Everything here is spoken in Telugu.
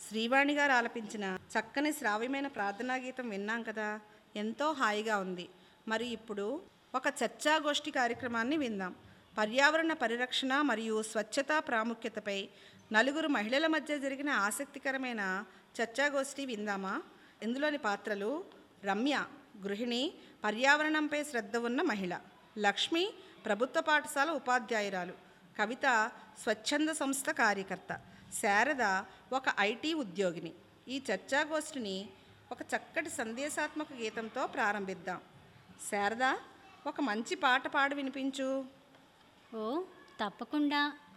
శ్రీవాణి గారు ఆలపించిన చక్కని శ్రావ్యమైన ప్రార్థనా గీతం విన్నాం కదా ఎంతో హాయిగా ఉంది మరి ఇప్పుడు ఒక చర్చాగోష్ఠి కార్యక్రమాన్ని విందాం పర్యావరణ పరిరక్షణ మరియు స్వచ్ఛత ప్రాముఖ్యతపై నలుగురు మహిళల మధ్య జరిగిన ఆసక్తికరమైన చర్చాగోష్ఠి విందామా ఇందులోని పాత్రలు రమ్య గృహిణి పర్యావరణంపై శ్రద్ధ ఉన్న మహిళ లక్ష్మి ప్రభుత్వ పాఠశాల ఉపాధ్యాయురాలు కవిత స్వచ్ఛంద సంస్థ కార్యకర్త శారద ఒక ఐటీ ఉద్యోగిని ఈ చర్చాగోష్ఠిని ఒక చక్కటి సందేశాత్మక గీతంతో ప్రారంభిద్దాం శారద ఒక మంచి పాట పాడి వినిపించు ఓ తప్పకుండా